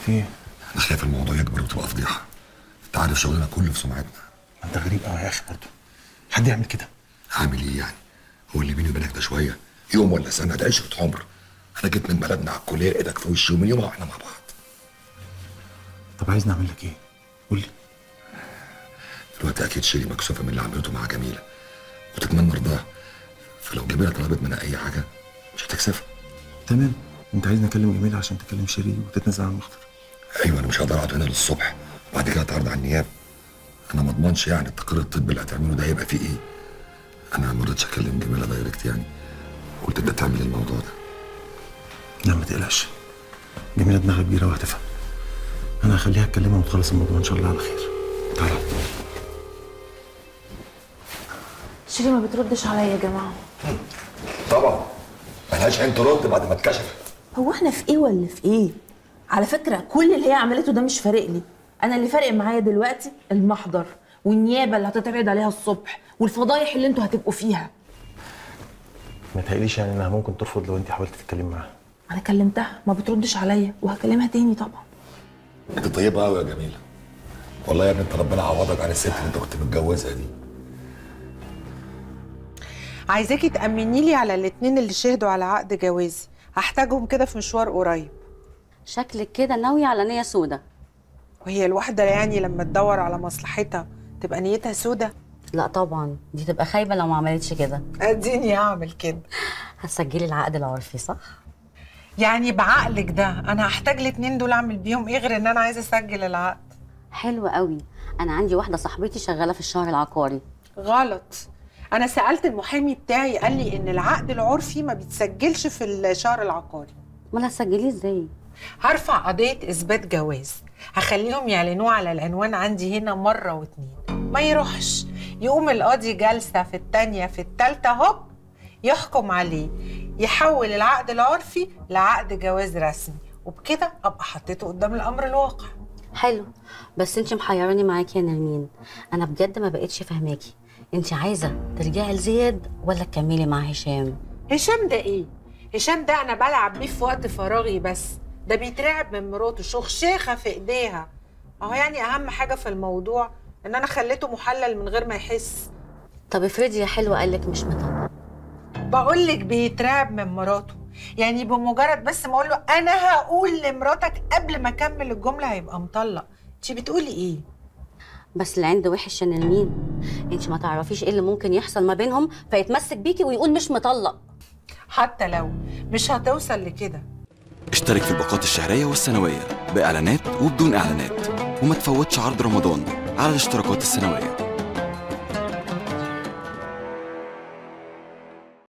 في ايه؟ انا خايف الموضوع يكبر وتبقى فضيحه انت عارف شغلنا كله في سمعتنا ما انت غريب قوي يا اخي برضه حد يعمل كده هعمل ايه يعني هو اللي بيني وبينك ده شويه يوم ولا سنه ده عشره عمر انا جيت من بلدنا على الكليه ايدك في وشي ومن يومها واحنا مع بعض طب عايز نعمل لك ايه؟ قول لي دلوقتي اكيد شيري مكسوفه من اللي عملته مع جميله وتتمنى رضاها فلو جميله طلبت منها اي حاجه مش هتكسفها تمام انت عايزني اكلم جميل عشان تكلم شيري وتتنازل عن المخطر ايوه انا مش هقدر اقعد هنا للصبح وبعد كده اتعرض على النيابه انا ما اضمنش يعني التقرير الطبي اللي هتعمله ده هيبقى فيه ايه انا ما رضيتش اكلم جميله دايركت يعني قلت انت تعمل الموضوع ده لا ما تقلقش جميله دماغها كبيره وهتفهم انا هخليها تكلمها وتخلص الموضوع ان شاء الله على خير تعالى شيري ما بتردش عليا يا جماعه طبعا ملهاش عين ترد بعد ما اتكشفت هو احنا في ايه ولا في ايه على فكره كل اللي هي عملته ده مش فارق لي انا اللي فارق معايا دلوقتي المحضر والنيابه اللي هتتعرض عليها الصبح والفضايح اللي انتوا هتبقوا فيها ما تقليش يعني انها ممكن ترفض لو انت حاولت تتكلم معاها انا كلمتها ما بتردش عليا وهكلمها تاني طبعا انت طيبه قوي يا جميله والله يا ابني انت ربنا عوضك عن الست اللي انت كنت متجوزها دي عايزاكي تأمني لي على الاتنين اللي شهدوا على عقد جوازي هحتاجهم كده في مشوار قريب شكلك كده ناوية على نية سودة وهي الواحدة يعني لما تدور على مصلحتها تبقى نيتها سودة لا طبعا دي تبقى خايبة لو ما عملتش كده اديني اعمل كده هتسجلي العقد العرفي صح؟ يعني بعقلك ده انا هحتاج الاتنين دول اعمل بيهم ايه غير ان انا عايزه اسجل العقد حلو قوي انا عندي واحدة صاحبتي شغالة في الشهر العقاري غلط انا سالت المحامي بتاعي قال لي ان العقد العرفي ما بيتسجلش في الشهر العقاري امال هتسجليه ازاي؟ هرفع قضيه اثبات جواز هخليهم يعلنوه على العنوان عندي هنا مره واتنين ما يروحش يقوم القاضي جلسه في التانيه في التالته هوب يحكم عليه يحول العقد العرفي لعقد جواز رسمي وبكده ابقى حطيته قدام الامر الواقع حلو بس انت محيراني معاكي يا نرمين انا بجد ما بقتش فاهماكي انت عايزة ترجعي لزياد ولا تكملي مع هشام؟ هشام ده ايه هشام ده انا بلعب بيه في وقت فراغي بس ده بيترعب من مراته شخشيخه في ايديها اهو يعني اهم حاجه في الموضوع ان انا خليته محلل من غير ما يحس طب افرضي يا حلوة قالك مش مطلق بقول لك بيترعب من مراته يعني بمجرد بس ما اقول له انا هقول لمراتك قبل ما اكمل الجمله هيبقى مطلق انت بتقولي ايه بس العند وحش يا نرمين انت ما تعرفيش ايه اللي ممكن يحصل ما بينهم فيتمسك بيكي ويقول مش مطلق حتى لو مش هتوصل لكده اشترك في الباقات الشهرية والسنوية بإعلانات وبدون إعلانات وما تفوتش عرض رمضان على الاشتراكات السنوية